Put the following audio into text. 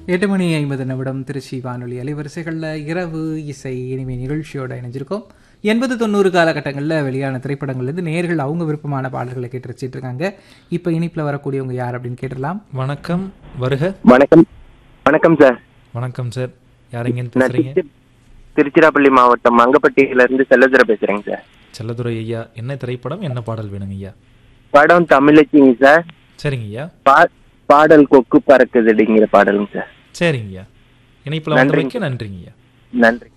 எட்டு மணி ஐம்பது நிமிடம் திருச்சி வானொலி அலைவரிசைகளில் இரவு இசை இனிமை நிகழ்ச்சியோட இணைஞ்சிருக்கோம் எண்பது தொண்ணூறு காலகட்டங்களில் வெளியான திரைப்படங்கள்லேருந்து நேர்கள் அவங்க விருப்பமான பாடல்களை கேட்டு ரசிச்சிட்டு இருக்காங்க இப்போ இனிப்பில் வரக்கூடியவங்க யார் அப்படின்னு கேட்டுடலாம் வணக்கம் வருக வணக்கம் வணக்கம் சார் வணக்கம் சார் யார் எங்கேருந்து நான் பேசுறீங்க திருச்சி- திருச்சிராப்பள்ளி மாவட்டம் மங்கப்பட்டியில இருந்து செல்லதுரை பேசுறேங்க சார் செல்லதுரை ஐயா என்ன திரைப்படம் என்ன பாடல் வேணுங்க ஐயா படம் தமிழச்சிங்க சார் சரிங்க ஐயா பா பாடல் கொக்கு பறக்குதுடிங்கிற பாடலுங்க சார் சரிங்க ஐயா இணைப்பில் நன்றிங்க. வந்தமைக்கு நன்றிங்க ஐயா நன்றி